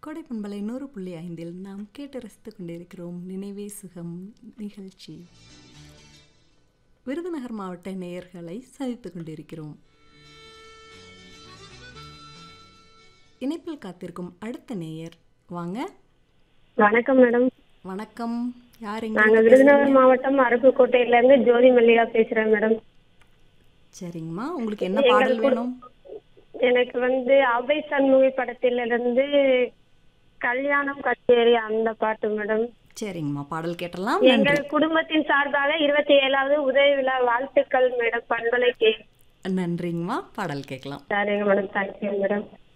கோடை பண்பலை நூறு புள்ளி ஐந்தில் நாம் கேட்டு ரசித்துக் கொண்டிருக்கிறோம் நினைவே சுகம் நிகழ்ச்சி விருதுநகர் மாவட்ட நேயர்களை சந்தித்துக் கொண்டிருக்கிறோம் இணைப்பில் காத்திருக்கும் அடுத்த நேயர் வாங்க வணக்கம் மேடம் வணக்கம் யார் நாங்க எங்க விருதுநகர் மாவட்டம் அருப்புக்கோட்டையில இருந்து ஜோதி மல்லிகா பேசுறேன் மேடம் சரிங்கம்மா உங்களுக்கு என்ன பாடல் வேணும் எனக்கு வந்து அபை சண்முகி படத்திலிருந்து கல்யாணம் கச்சேரி அந்த பாட்டு மேடம் சரிங்கம்மா பாடல் கேட்டலாம் நன்றி எங்கள் குடும்பத்தின் சார்பாக இருபத்தி ஏழாவது உதவி விழா வாழ்த்துக்கள் மேடம் பண்பலைக்கு நன்றிங்கம்மா பாடல் கேட்கலாம் சரிங்க மேடம் தேங்க்யூ மேடம்